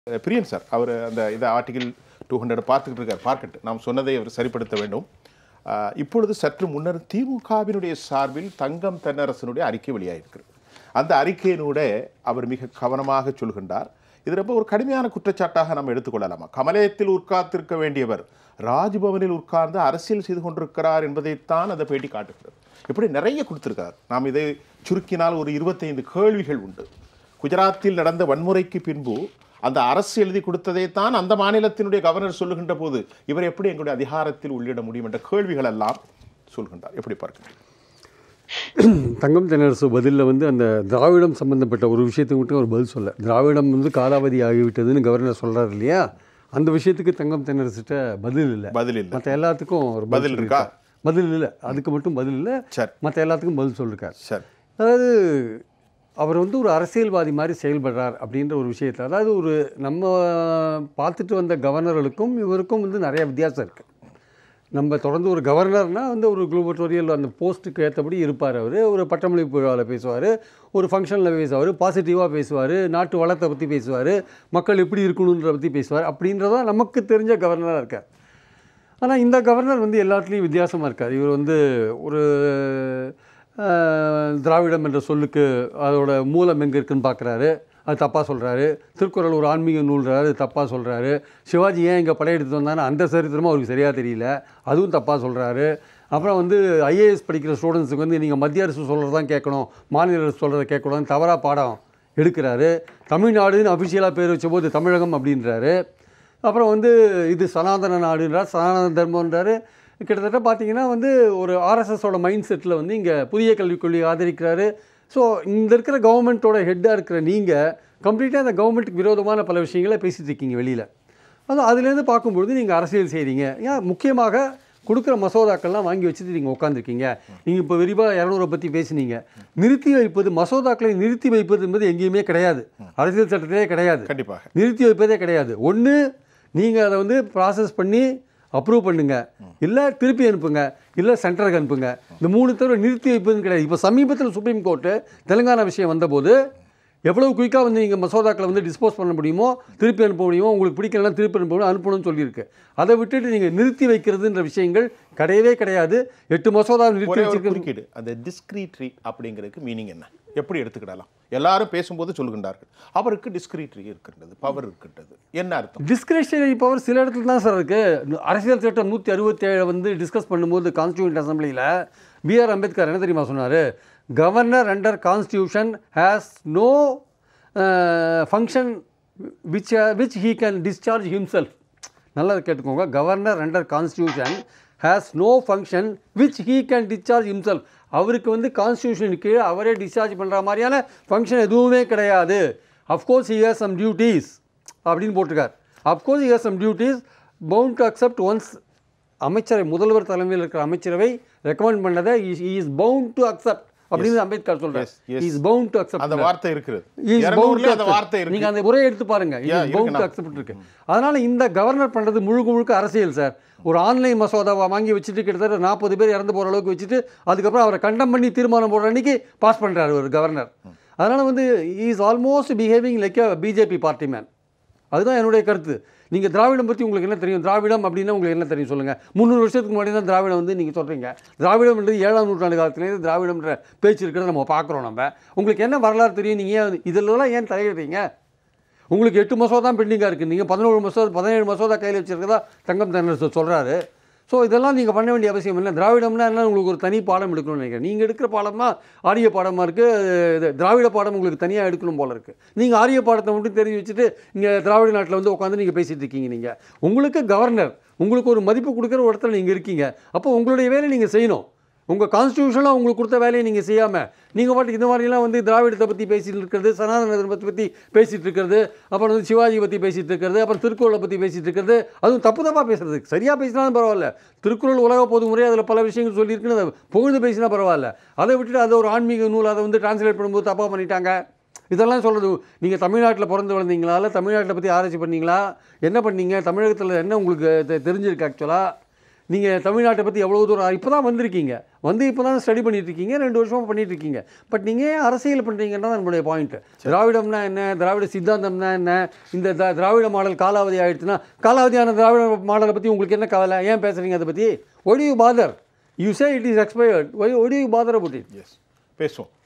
பிரியன் sir அவர் அந்த இதை article two hundred பார்த்துக்கிட்டு இருக்கார் பார்க்கட்டு நாம் சொன்னதை அவர் சரிப்படுத்த வேண்டும் ஆஹ் இப்பொழுது சற்று முன்னர் திமுகவினுடைய சார்பில் தங்கம் தென்னரசனுடைய அறிக்கை வெளியாகிருக்கிறது அந்த அறிக்கையினூட அவர் மிக கவனமாக சொல்கின்றார் இது ரொம்ப ஒரு கடுமையான குற்றச்சாட்டாக நாம் எடுத்துக்கொள்ளலாமா கமலயத்தில் உட்கார்ந்திருக்க வேண்டியவர் ராஜ்பவனில் உட்கார்ந்து அரசியல் செய்து கொண்டிருக்கிறார் என்பதைத்தான் அந்த பேட்டி காட்டுகிறது இப்படி நிறைய கொடுத்திருக்கார் நாம் இதை சுருக்கினால் ஒரு இருபத்தைந்து கேள்விகள் உண்டு குஜராத்தில் நடந்த வன்முறைக்கு பின்பு அந்த அரசு எழுதி கொடுத்ததை தான் அந்த மாநிலத்தினுடைய கவர்னர் சொல்லுகின்ற போது இவர் எப்படி எங்களுடைய அதிகாரத்தில் உள்ளிட முடியும் என்ற கேள்விகள் எல்லாம் சொல்கின்றார் எப்படி பார்க்கிறீங்க தங்கம் தென்னரசு பதிலில் வந்து அந்த திராவிடம் சம்பந்தப்பட்ட ஒரு விஷயத்துக்கு மட்டும் அவர் பதில் சொல்ல திராவிடம் வந்து காலாவதி ஆகிவிட்டதுன்னு கவர்னர் சொல்கிறார் இல்லையா அந்த விஷயத்துக்கு தங்கம் தென்னரசுகிட்ட பதில் இல்லை பதில் இல்லை மற்ற எல்லாத்துக்கும் ஒரு பதில் இருக்கா? சொல்லியிருக்கார். பதில் இல்லை அதுக்கு மட்டும் பதில் இல்லை சரி மற்ற எல்லாத்துக்கும் பதில் சொல்லியிருக்கார் சரி அதாவது அவர் வந்து ஒரு அரசியல்வாதி மாதிரி செயல்படுறார் அப்படின்ற ஒரு விஷயத்தில் அதாவது ஒரு நம்ம பார்த்துட்டு வந்த கவர்னர்களுக்கும் இவருக்கும் வந்து நிறைய வித்தியாசம் இருக்குது நம்ம தொடர்ந்து ஒரு கவர்னர்னா வந்து ஒரு குளோபட்டோரியல் அந்த போஸ்ட்டுக்கு ஏற்றபடி இருப்பார் அவர் ஒரு பட்டமளிப்பு விழாவில் பேசுவார் ஒரு ஃபங்க்ஷனில் பேசுவார் பாசிட்டிவாக பேசுவார் நாட்டு வளத்தை பற்றி பேசுவார் மக்கள் எப்படி இருக்கணுன்றத பற்றி பேசுவார் அப்படின்றதான் நமக்கு தெரிஞ்ச கவர்னராக இருக்கார் ஆனால் இந்த கவர்னர் வந்து எல்லாத்துலேயும் வித்தியாசமாக இருக்கார் இவர் வந்து ஒரு அஹ், திராவிடம் என்ற சொல்லுக்கு அதோட மூலம் எங்கே இருக்குன்னு பார்க்குறாரு அது தப்பாக சொல்கிறாரு திருக்குறள் ஒரு ஆன்மீக நூல்றாரு தப்பாக சொல்கிறாரு சிவாஜி ஏன் இங்கே படையெடுத்து வந்தான்னு அந்த சரித்திரமும் அவருக்கு சரியாக தெரியல அதுவும் தப்பாக சொல்கிறாரு அப்புறம் வந்து ஐஏஎஸ் படிக்கிற ஸ்டூடெண்ட்ஸுக்கு வந்து நீங்கள் மத்திய அரசு சொல்கிறது தான் கேட்கணும் மாநில அரசு சொல்கிறத கேட்கணும்னு தவறாக பாடம் எடுக்கிறாரு தமிழ்நாடுன்னு அஃபிஷியலாக பேர் வச்சபோது தமிழகம் அப்படின்றாரு அப்புறம் வந்து இது சனாதன நாடுன்றார் சனாதன தர்மன்றாரு கிட்டத்தட்ட பார்த்தீங்கன்னா வந்து ஒரு ஆர்எஸ்எஸோட மைண்ட் செட்டில் வந்து இங்கே புதிய கல்விக் கொள்கையை ஆதரிக்கிறாரு ஸோ இந்த இருக்கிற கவர்மெண்ட்டோட ஹெட்டாக இருக்கிற நீங்கள் கம்ப்ளீட்டாக அந்த கவர்மெண்ட்டுக்கு விரோதமான பல விஷயங்களை பேசிட்டு இருக்கீங்க வெளியில் அது அதுலேருந்து பார்க்கும்பொழுது நீங்கள் அரசியல் செய்கிறீங்க ஏன் முக்கியமாக கொடுக்குற மசோதாக்கள்லாம் வாங்கி வச்சுட்டு நீங்கள் உட்காந்துருக்கீங்க நீங்கள் இப்போ விரிவாக இரநூறை பற்றி பேசுனீங்க நிறுத்தி வைப்பது மசோதாக்களை நிறுத்தி வைப்பது என்பது எங்கேயுமே கிடையாது அரசியல் சட்டத்திலே கிடையாது கண்டிப்பாக நிறுத்தி வைப்பதே கிடையாது ஒன்று நீங்கள் அதை வந்து ப்ராசஸ் பண்ணி அப்ரூவ் பண்ணுங்க இல்லை திருப்பி அனுப்புங்க இல்லை சென்டருக்கு அனுப்புங்க இந்த மூணு தவிர நிறுத்தி வைப்பதுன்னு கிடையாது இப்போ சமீபத்தில் சுப்ரீம் கோர்ட்டு தெலுங்கானா விஷயம் வந்தபோது எவ்வளவு குயிக்காக வந்து நீங்கள் மசோதாக்களை வந்து டிஸ்போஸ் பண்ண முடியுமோ திருப்பி அனுப்ப முடியுமோ உங்களுக்கு பிடிக்கலன்னா திருப்பி அனுப்பணும் அனுப்பணும்னு சொல்லியிருக்கு அதை விட்டுட்டு நீங்கள் நிறுத்தி வைக்கிறதுன்ற விஷயங்கள் கிடையவே கிடையாது எட்டு மசோதா நிறுத்தி ஒரே ஒரு வச்சிருக்க குறுக்கீடு அந்த டிஸ்கிரீட்ரி அப்படிங்கிறதுக்கு மீனிங் என்ன எப்படி எடுத்துக்கிடலாம் எல்லாரும் பேசும்போது சொல்கின்றார்கள் அவருக்கு டிஸ்கிரீட்ரி இருக்கின்றது பவர் இருக்கின்றது என்ன அர்த்தம் டிஸ்கிரிஷனரி பவர் சில இடத்துல தான் சார் இருக்குது அரசியல் சட்டம் நூற்றி அறுபத்தேழை வந்து டிஸ்கஸ் பண்ணும்போது கான்ஸ்டியூண்ட் அசம்பிளியில் பிஆர் அம்பேத்கர் என்ன தெரியுமா சொன்னார் governor under constitution has no function which which he can discharge himself நல்லா கேட்டுக்கோங்க governor under constitution has no function which he can discharge himself அவருக்கு வந்து கான்ஸ்டியூஷன் கீழே அவரே டிஸ்சார்ஜ் பண்ணுற மாதிரியான ஃபங்க்ஷன் எதுவுமே கிடையாது of course he has some duties அப்படின்னு போட்டிருக்கார் of course he has some duties bound to accept once அமைச்சரை முதல்வர் தலைமையில் இருக்கிற அமைச்சரவை ரெக்கமெண்ட் பண்ணதை இஸ் பவுண்ட் டு அக்செப்ட் அப்படின்னு அம்பேத்கர் சொல்றார் Yes, yes. Is bound to accept அந்த வார்த்தை இருக்கிறது இஸ் இருநூறுல அந்த வார்த்தை நீங்க இருக்கு அந்த உரையை எடுத்து பாருங்க Yeah, இஸ் இருக்கு பவுண்ட் நான். அக்செப்ட் இருக்கு அதனால இந்த கவர்னர் பண்றது முழுக்க முழுக்க அரசியல் சார் ஒரு ஆன்லைன் மசோதாவை வாங்கி வச்சுட்டு கிட்டத்தட்ட நாற்பது பேர் இறந்து போற அளவுக்கு வச்சுட்டு அதுக்கப்புறம் அவரை கண்டம் பண்ணி தீர்மானம் போடுற அன்னைக்கு பாஸ் பண்றாரு ஒரு கவர்னர் அதனால வந்து is almost behaving like a BJP party man அதுதான் என்னுடைய கருத்து நீங்கள் திராவிடம் பற்றி உங்களுக்கு என்ன தெரியும் திராவிடம் அப்படின்னா உங்களுக்கு என்ன தெரியும் சொல்லுங்கள் முந்நூறு வருஷத்துக்கு முன்னாடி தான் திராவிடம் வந்து நீங்கள் சொல்கிறீங்க திராவிடம்ன்றது ஏழாம் நூற்றாண்டு காலத்துலேருந்து திராவிடம்ன்ற பேச்சு இருக்கிறத நம்ம பார்க்குறோம் நம்ம உங்களுக்கு என்ன வரலாறு தெரியும் நீங்கள் ஏன் இதிலெல்லாம் ஏன் தலையிடுறீங்க உங்களுக்கு எட்டு மசோதா பெண்டிங்காக இருக்குது நீங்கள் பதினோரு மசோதா பதினேழு மசோதா கையில் வச்சிருக்கதா தங்கம் தென்னரசு சொல்கிறாரு ஸோ இதெல்லாம் நீங்கள் பண்ண வேண்டிய அவசியம் இல்லை திராவிடம்னா என்ன உங்களுக்கு ஒரு தனி பாடம் எடுக்கணும்னு நினைக்கிறேன் நீங்கள் எடுக்கிற பாடமா ஆரிய பாடமாக இருக்குது திராவிட பாடம் உங்களுக்கு தனியாக எடுக்கணும் போல இருக்குது நீங்கள் ஆரிய பாடத்தை மட்டும் தெரிஞ்சு வச்சுட்டு இங்கே திராவிட நாட்டில் வந்து உட்காந்து நீங்கள் பேசிகிட்டு இருக்கீங்க நீங்கள் உங்களுக்கு கவர்னர் உங்களுக்கு ஒரு மதிப்பு கொடுக்குற ஒரு இடத்துல நீங்கள் இருக்கீங்க அப்போ உங்களுடைய வேலையை நீங்கள் செய்யணும் உங்கள் கான்ஸ்டியூஷனாக உங்களுக்கு கொடுத்த வேலையை நீங்கள் செய்யாமல் நீங்கள் பாட்டுக்கு இந்த மாதிரிலாம் வந்து திராவிடத்தை பற்றி பேசிட்டு இருக்கிறது சனாதன தர்மத்தை பற்றி பேசிட்டு இருக்கிறது அப்புறம் வந்து சிவாஜி பற்றி பேசிட்டு இருக்கிறது அப்புறம் திருக்குறளை பற்றி பேசிட்டு இருக்கிறது அதுவும் தப்பு தப்பாக பேசுறது சரியாக பேசினாலும் பரவாயில்ல திருக்குறள் உலக பொது முறை அதில் பல விஷயங்கள் சொல்லியிருக்குன்னு அதை புகழ்ந்து பேசினா பரவாயில்ல அதை விட்டுட்டு அது ஒரு ஆன்மீக நூல் அதை வந்து டிரான்ஸ்லேட் பண்ணும்போது தப்பாக பண்ணிட்டாங்க இதெல்லாம் சொல்கிறது நீங்கள் தமிழ்நாட்டில் பிறந்து வளர்ந்தீங்களா இல்லை தமிழ்நாட்டை பற்றி ஆராய்ச்சி பண்ணீங்களா என்ன பண்ணீங்க தமிழகத்தில் என்ன உங்களுக்கு தெ- தெரிஞ்சிருக்கு ஆக்சுவலாக நீங்கள் தமிழ்நாட்டை பற்றி எவ்வளோ தூரம் இப்போ தான் வந்திருக்கீங்க வந்து இப்போ தான் ஸ்டடி பண்ணிட்டு இருக்கீங்க ரெண்டு வருஷமாக பண்ணிட்டு இருக்கீங்க பட் நீங்கள் ஏன் அரசியல் பண்ணுறீங்கன்னா தான் நம்மளுடைய பாயிண்ட் திராவிடம்னா என்ன திராவிட சித்தாந்தம்னா என்ன இந்த த- திராவிட மாடல் காலாவதி ஆயிடுச்சுன்னா காலாவதியான திராவிட மாடலை பற்றி உங்களுக்கு என்ன கவலை ஏன் பேசுகிறீங்க அதை பற்றி ஒடி you bother you say it is expired ஒடி you bother about it yes பேசுவோம்